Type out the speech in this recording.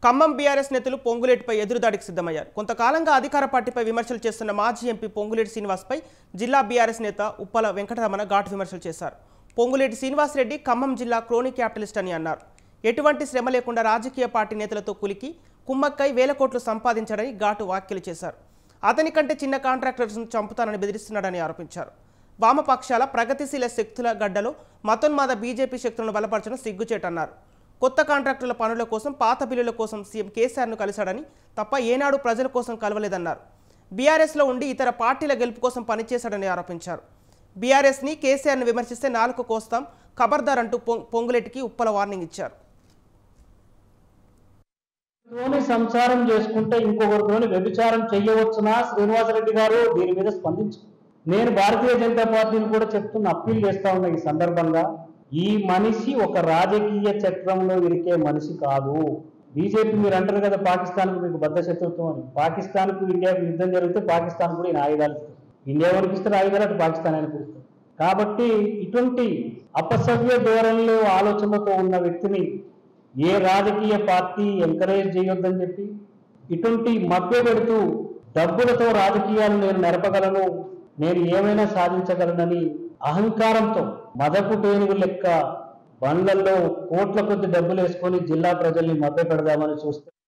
Khammam BRS నేతలు పొంగులేటిపై ఎదురుదాడికి సిద్ధమయ్యారు కొంతకాలంగా అధికార పార్టీపై విమర్శలు చేస్తున్న మాజీ ఎంపీ పొంగులేటి శ్రీనివాస్పై జిల్లా బీఆర్ఎస్ నేత ఉప్పల వెంకటరమణ ఘాటు విమర్శలు చేశారు పొంగులేటి శ్రీనివాసరెడ్డి ఖమ్మం జిల్లా క్రోనీ క్యాపిటలిస్ట్ అని అన్నారు ఎటువంటి శ్రమ లేకుండా రాజకీయ పార్టీ నేతలతో కులికి కుమ్మక్కై వేల కోట్లు సంపాదించాడని ఘాటు వ్యాఖ్యలు చేశారు అతని కంటే చిన్న కాంట్రాక్టర్స్ను చంపుతానని బెదిరిస్తున్నాడని ఆరోపించారు వామపక్షాల ప్రగతిశీల శక్తుల గడ్డలో మతోన్మాద బీజేపీ శక్తులను బలపరచడం సిగ్గుచేటన్నారు కొత్త కాంట్రాక్టుల పనుల కోసం పాత బిల్లుల కోసం సీఎం కేసీఆర్ను కలిశాడని తప్ప ఏనాడు ప్రజల కోసం కలవలేదన్నారు బీఆర్ఎస్లో ఉండి ఇతర పార్టీల గెలుపు కోసం పనిచేశాడని ఆరోపించారు బీఆర్ఎస్ని కేసీఆర్ను విమర్శిస్తే నాలుగు కోస్తాం ఖబర్దార్ అంటూ పొం- పొంగులేటికి ఉప్పల వార్నింగ్ ఇచ్చారు తోని సంసారం చేసుకుంటే ఇంకొకరితోని వ్యభిచారం చెయ్యవచ్చునా శ్రీనివాసరెడ్డి గారు దీని మీద స్పందించు నేను భారతీయ జనతా పార్టీని కూడా చెప్తున్న అప్పీల్ చేస్తా ఉన్నా ఈ సందర్భంగా ఈ మనిషి ఒక రాజకీయ చక్రంలో ఇరికే మనిషి కాదు బీజేపీ మీరు అంటారు కదా పాకిస్తాన్కు మీకు బద్ద శత్రుత్వం అని పాకిస్తాన్కు ఇండియాకు యుద్ధం జరిగితే పాకిస్తాన్ కూడా ఈయన ఆయుధాలు ఇస్తారు ఇండియా వరకు ఇస్తారు ఆయుధాలు అటు పాకిస్తాన్ ఆయన ఇస్తారు కాబట్టి ఇటువంటి అపసవ్య ధోరణిలో ఆలోచనలతో ఉన్న వ్యక్తిని ఏ రాజకీయ పార్టీ ఎంకరేజ్ చేయొద్దని చెప్పి ఇటువంటి మభ్య పెడుతూ డబ్బులతో రాజకీయాలు నేను నెరపగలను నేను ఏమైనా సాధించగలనని అహంకారంతో మదపు టేనుగు లెక్క బండ్లలో కోట్ల కొద్ది డబ్బులు వేసుకొని జిల్లా ప్రజల్ని మభ్య పెడదామని చూస్తే